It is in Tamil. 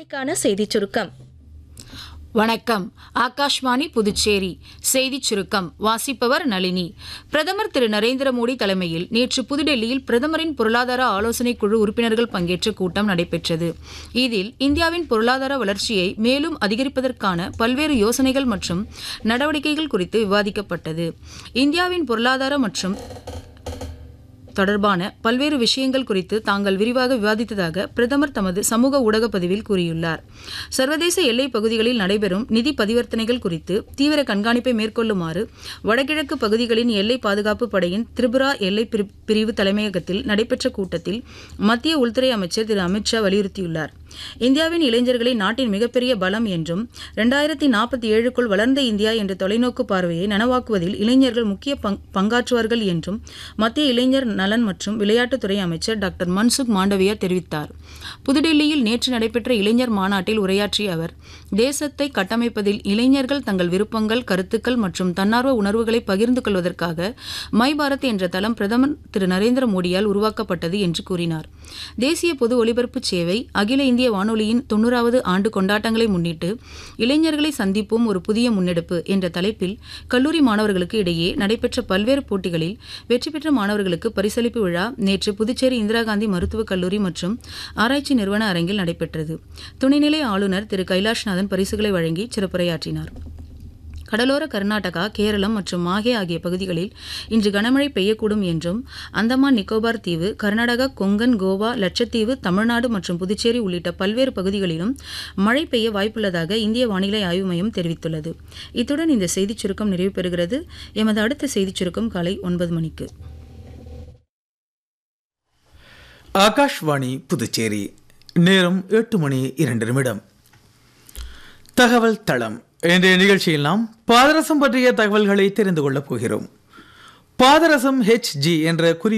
மணிக்கான செய்திச் சுருக்கம் வணக்கம் ஆகாஷ்வாணி புதுச்சேரி செய்திச் சுருக்கம் வாசிப்பவர் நளினி பிரதமர் திரு நரேந்திர மோடி தலைமையில் நேற்று புதுடெல்லியில் பிரதமரின் பொருளாதார ஆலோசனைக் குழு உறுப்பினர்கள் பங்கேற்ற கூட்டம் நடைபெற்றது இதில் இந்தியாவின் பொருளாதார வளர்ச்சியை மேலும் அதிகரிப்பதற்கான பல்வேறு யோசனைகள் மற்றும் நடவடிக்கைகள் குறித்து விவாதிக்கப்பட்டது இந்தியாவின் பொருளாதார மற்றும் தொடர்பான பல்வேறு விஷயங்கள் குறித்து தாங்கள் விரிவாக விவாதித்ததாக பிரதமர் தமது சமூக ஊடக பதிவில் கூறியுள்ளார் சர்வதேச எல்லைப் பகுதிகளில் நடைபெறும் நிதி பரிவர்த்தனைகள் குறித்து தீவிர கண்காணிப்பை மேற்கொள்ளுமாறு வடகிழக்கு பகுதிகளின் எல்லை பாதுகாப்பு படையின் திரிபுரா எல்லை பிரி- பிரிவு தலைமையகத்தில் நடைபெற்ற கூட்டத்தில் மத்திய உள்துறை அமைச்சர் திரு அமித்ஷா வலியுறுத்தியுள்ளார் இந்தியாவின் இளைஞர்களை நாட்டின் மிகப்பெரிய பலம் என்றும் இரண்டாயிரத்தி நாற்பத்தி ஏழுக்குள் வளர்ந்த இந்தியா என்ற தொலைநோக்கு பார்வையை நனவாக்குவதில் இளைஞர்கள் முக்கிய பங்- பங்காற்றுவார்கள் என்றும் மத்திய இளைஞர் நலன் மற்றும் விளையாட்டுத்துறை அமைச்சர் டாக்டர் மன்சுக் மாண்டவியா தெரிவித்தார் புதுடெல்லியில் நேற்று நடைபெற்ற இளைஞர் மாநாட்டில் உரையாற்றிய அவர் தேசத்தை கட்டமைப்பதில் இளைஞர்கள் தங்கள் விருப்பங்கள் கருத்துக்கள் மற்றும் தன்னார்வ உணர்வுகளை பகிர்ந்து கொள்வதற்காக மை பாரத் என்ற தளம் பிரதமர் திரு நரேந்திர மோடியால் உருவாக்கப்பட்டது என்று கூறினார் தேசிய பொது ஒலிபரப்பு சேவை அகில இந்திய வானொலியின் தொண்ணூறாவது ஆண்டு கொண்டாட்டங்களை முன்னிட்டு இளைஞர்களை சந்திப்போம் ஒரு புதிய முன்னெடுப்பு என்ற தலைப்பில் கல்லூரி மாணவர்களுக்கு இடையே நடைபெற்ற பல்வேறு போட்டிகளில் வெற்றி பெற்ற மாணவர்களுக்கு பரிசளிப்பு விழா நேற்று புதுச்சேரி இந்திரா காந்தி மருத்துவக் கல்லூரி மற்றும் ஆராய்ச்சி நிறுவன அரங்கில் நடைபெற்றது துணைநிலை ஆளுநர் திரு கைலாஷ்நாதன் பரிசுகளை வழங்கி சிறப்புரையாற்றினார் கடலோர கர்நாடகா கேரளம் மற்றும் மாஹே ஆகிய பகுதிகளில் இன்று கனமழை பெய்யக்கூடும் என்றும் அந்தமான் நிக்கோபார் தீவு கர்நாடகா கொங்கன் கோவா லட்சத்தீவு தமிழ்நாடு மற்றும் புதுச்சேரி உள்ளிட்ட பல்வேறு பகுதிகளிலும் மழை பெய்ய வாய்ப்புள்ளதாக இந்திய வானிலை ஆய்வு மையம் தெரிவித்துள்ளது இத்துடன் இந்த செய்திச் சுருக்கம் நிறைவு பெறுகிறது எமது அடுத்த செய்திச் சுருக்கம் காலை ஒன்பது மணிக்கு ஆகாஷ்வாணி புதுச்சேரி நேரம் எட்டு மணி இரண்டு நிமிடம் தகவல் தளம் இன்றைய நிகழ்ச்சியில் நாம் பாதரசம் பற்றிய தகவல்களை தெரிந்து கொள்ளப் போகிறோம் பாதரசம் ஹெச் ஜி என்ற குறி